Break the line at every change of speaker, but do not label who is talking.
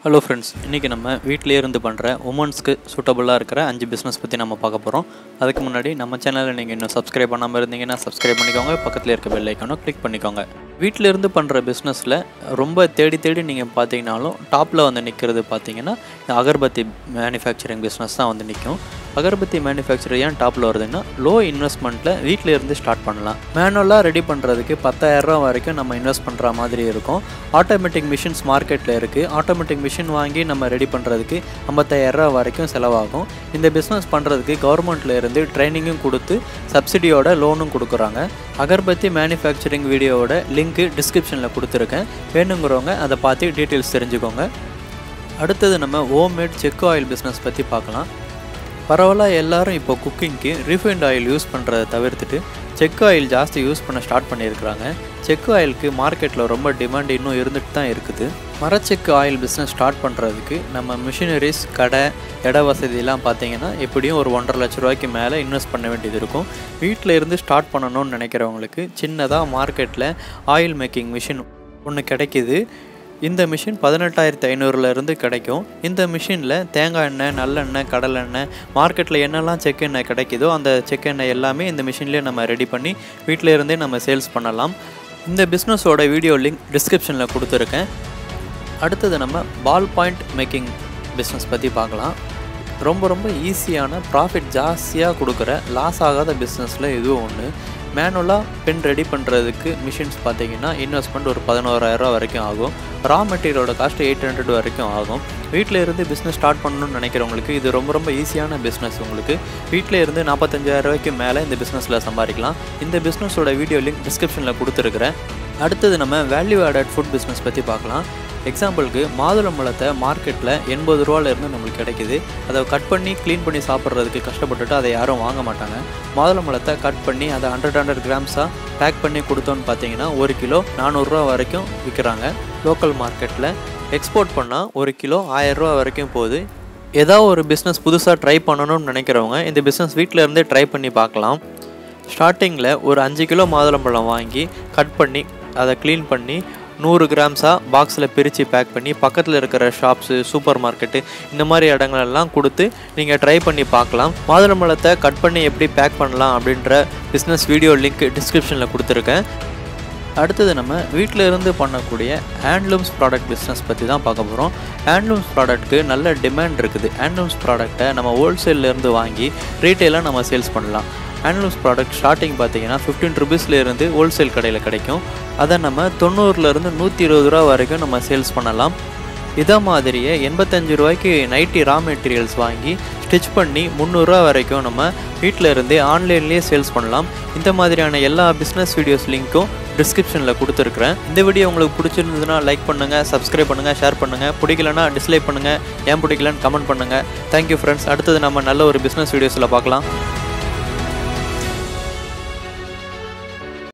hello friends இன்றைக்கி நம்ம வீட்டிலே இருந்து பண்ணுற உமன்ஸ்க்கு சூட்டபுளாக இருக்கிற அஞ்சு பிஸ்னஸ் பற்றி நம்ம பார்க்க போகிறோம் அதுக்கு முன்னாடி நம்ம சேனலை நீங்கள் இன்னும் சப்ஸ்கிரைப் பண்ணாமல் இருந்தீங்கன்னா சப்ஸ்கிரைப் பண்ணிக்கோங்க பக்கத்தில் இருக்க பெல் ஐக்கானும் கிளிக் பண்ணிக்கோங்க வீட்டில் இருந்து பண்ணுற பிஸ்னஸில் ரொம்ப தேடி தேடி நீங்கள் பார்த்தீங்கனாலும் டாப்பில் வந்து நிற்கிறது பார்த்தீங்கன்னா இந்த அகர்பத்தி மேனுஃபேக்சரிங் பிஸ்னஸ் தான் வந்து நிற்கும் அகர்பத்தி மேனுஃபேக்சர் ஏன் டாப்பில் வருதுன்னா லோ இன்வெஸ்ட்மெண்ட்டில் வீட்டில் இருந்து ஸ்டார்ட் பண்ணலாம் மேனுவலாக ரெடி பண்ணுறதுக்கு பத்தாயிரரூவா வரைக்கும் நம்ம இன்வெஸ்ட் பண்ணுற மாதிரி இருக்கும் ஆட்டோமேட்டிக் மிஷின்ஸ் மார்க்கெட்டில் இருக்குது ஆட்டோமேட்டிக் மிஷின் வாங்கி நம்ம ரெடி பண்ணுறதுக்கு ஐம்பத்தாயிரரூவா வரைக்கும் செலவாகும் இந்த பிஸ்னஸ் பண்ணுறதுக்கு கவர்மெண்ட்டில் இருந்து ட்ரைனிங்கும் கொடுத்து சப்சிடியோட லோனும் கொடுக்குறாங்க அகர்பத்தி மேனுஃபேக்சரிங் வீடியோவோட லிங்க்கு டிஸ்கிரிப்ஷனில் கொடுத்துருக்கேன் வேணுங்கிறவங்க அதை பார்த்து டீட்டெயில்ஸ் தெரிஞ்சுக்கோங்க அடுத்தது நம்ம ஹோம்மேட் செக் ஆயில் பிஸ்னஸ் பற்றி பார்க்கலாம் பரவலாக எல்லாரும் இப்போ குக்கிங்க்கு ரீஃபைண்ட் ஆயில் யூஸ் பண்ணுறதை தவிர்த்துட்டு செக் ஆயில் ஜாஸ்தி யூஸ் பண்ண ஸ்டார்ட் பண்ணியிருக்கிறாங்க செக் ஆயிலுக்கு மார்க்கெட்டில் ரொம்ப டிமாண்ட் இன்னும் இருந்துட்டு தான் இருக்குது மரச்செக்கு ஆயில் பிஸ்னஸ் ஸ்டார்ட் பண்ணுறதுக்கு நம்ம மிஷினரிஸ் கடை இட வசதியெல்லாம் பார்த்தீங்கன்னா எப்படியும் ஒரு ஒன்றரை லட்ச ரூபாய்க்கு மேலே இன்வெஸ்ட் பண்ண வேண்டியது இருக்கும் வீட்டில் இருந்து ஸ்டார்ட் பண்ணணும்னு நினைக்கிறவங்களுக்கு சின்னதாக மார்க்கெட்டில் ஆயில் மேக்கிங் மிஷின் ஒன்று கிடைக்கிது இந்த மிஷின் பதினெட்டாயிரத்து ஐநூறுலேருந்து கிடைக்கும் இந்த மிஷினில் தேங்காய் எண்ணெய் நல்லெண்ணெய் கடலெண்ணெய் மார்க்கெட்டில் என்னெல்லாம் செக் எண்ணெய் கிடைக்குதோ அந்த செக் எண்ணெய் எல்லாமே இந்த மிஷின்லேயே நம்ம ரெடி பண்ணி வீட்டில் இருந்தே நம்ம சேல்ஸ் பண்ணலாம் இந்த பிஸ்னஸோட வீடியோ லிங்க் டிஸ்கிரிப்ஷனில் கொடுத்துருக்கேன் அடுத்தது நம்ம பால் பாயிண்ட் மேக்கிங் பிஸ்னஸ் பற்றி பார்க்கலாம் ரொம்ப ரொம்ப ஈஸியான ப்ராஃபிட் ஜாஸ்தியாக கொடுக்குற லாஸ் ஆகாத பிஸ்னஸில் இதுவும் ஒன்று மேனுவலாக பென் ரெடி பண்ணுறதுக்கு மிஷின்ஸ் பார்த்தீங்கன்னா இன்வெஸ்ட்மெண்ட் ஒரு பதினோராயிரரூவா வரைக்கும் ஆகும் ரா மெட்டீரியலோட காஸ்ட் எயிட் ஹண்ட்ரட் வரைக்கும் ஆகும் வீட்டில் இருந்து பிஸ்னஸ் ஸ்டார்ட் பண்ணணும்னு நினைக்கிறவங்களுக்கு இது ரொம்ப ரொம்ப ஈஸியான பிஸ்னஸ் உங்களுக்கு வீட்டில் இருந்து நாற்பத்தஞ்சாயிரம் ரூபாய்க்கு மேலே இந்த பிஸ்னஸில் சம்பாதிக்கலாம் இந்த பிஸ்னஸோட வீடியோ லிங்க் டிஸ்கிரிப்ஷனில் கொடுத்துருக்குறேன் அடுத்தது நம்ம வேல்யூ ஆடட் ஃபுட் பிஸ்னஸ் பற்றி பார்க்கலாம் எக்ஸாம்பிளுக்கு மாதுளம்பழத்தை மார்க்கெட்டில் எண்பது ரூபாலேருந்து நம்மளுக்கு கிடைக்குது அதை கட் பண்ணி க்ளீன் பண்ணி சாப்பிட்றதுக்கு கஷ்டப்பட்டுட்டு அதை யாரும் வாங்க மாட்டாங்க மாதுளம்பழத்தை கட் பண்ணி அதை ஹண்ட்ரட் ஹண்ட்ரட் கிராம்ஸாக பேக் பண்ணி கொடுத்தோன்னு பார்த்தீங்கன்னா ஒரு கிலோ நானூறுரூவா வரைக்கும் விற்கிறாங்க லோக்கல் மார்க்கெட்டில் எக்ஸ்போர்ட் பண்ணால் ஒரு கிலோ ஆயரூவா வரைக்கும் போகுது ஏதாவது ஒரு பிஸ்னஸ் புதுசாக ட்ரை பண்ணணும்னு நினைக்கிறவங்க இந்த பிஸ்னஸ் வீட்டில் இருந்தே ட்ரை பண்ணி பார்க்கலாம் ஸ்டார்டிங்கில் ஒரு அஞ்சு கிலோ மாதுளம்பழம் வாங்கி கட் பண்ணி அதை க்ளீன் பண்ணி நூறு கிராம்ஸாக பாக்ஸில் பிரித்து பேக் பண்ணி பக்கத்தில் இருக்கிற ஷாப்ஸு சூப்பர் மார்க்கெட்டு இந்த மாதிரி இடங்களெல்லாம் கொடுத்து நீங்கள் ட்ரை பண்ணி பார்க்கலாம் மாதுளம்பழத்தை கட் பண்ணி எப்படி பேக் பண்ணலாம் அப்படின்ற பிஸ்னஸ் வீடியோ லிங்க் டிஸ்கிரிப்ஷனில் கொடுத்துருக்கேன் அடுத்தது நம்ம வீட்டில் இருந்து பண்ணக்கூடிய ஹேண்ட்லூம்ஸ் ப்ராடக்ட் பிஸ்னஸ் பற்றி தான் பார்க்க போகிறோம் ஹேண்ட்லூம்ஸ் ப்ராடக்ட்டுக்கு நல்ல டிமாண்ட் இருக்குது ஹேண்ட்லூம்ஸ் ப்ராடக்ட்டை நம்ம ஹோல்சேல்லேருந்து வாங்கி ரீட்டெயிலாக நம்ம சேல்ஸ் பண்ணலாம் ஹேண்ட்லூம்ஸ் ப்ராடக்ட் ஸ்டார்டிங் பார்த்தீங்கன்னா ஃபிஃப்டீன் ருபீஸ்லேருந்து ஹோல்சேல் கடையில் கிடைக்கும் அதை நம்ம தொண்ணூறுலேருந்து நூற்றி இருபது ரூபா வரைக்கும் நம்ம சேல்ஸ் பண்ணலாம் இதை மாதிரியே எண்பத்தஞ்சு ரூபாய்க்கு நைட்டி ரா மெட்டீரியல்ஸ் வாங்கி ஸ்டிச் பண்ணி முந்நூறுரூவா வரைக்கும் நம்ம வீட்டில் இருந்தே ஆன்லைன்லேயே சேல்ஸ் பண்ணலாம் இந்த மாதிரியான எல்லா பிஸ்னஸ் வீடியோஸ் லிங்க்கும் டிஸ்கிரிப்ஷனில் கொடுத்துருக்குறேன் இந்த வீடியோ உங்களுக்கு பிடிச்சிருந்ததுன்னா லைக் பண்ணுங்கள் சப்ஸ்கிரைப் பண்ணுங்கள் ஷேர் பண்ணுங்கள் பிடிக்கலனா டிஸ்லைக் பண்ணுங்கள் ஏன் பிடிக்கலன்னு கமெண்ட் பண்ணுங்கள் தேங்க்யூ ஃப்ரெண்ட்ஸ் அடுத்தது நம்ம நல்ல ஒரு பிஸ்னஸ் வீடியோஸில் பார்க்கலாம்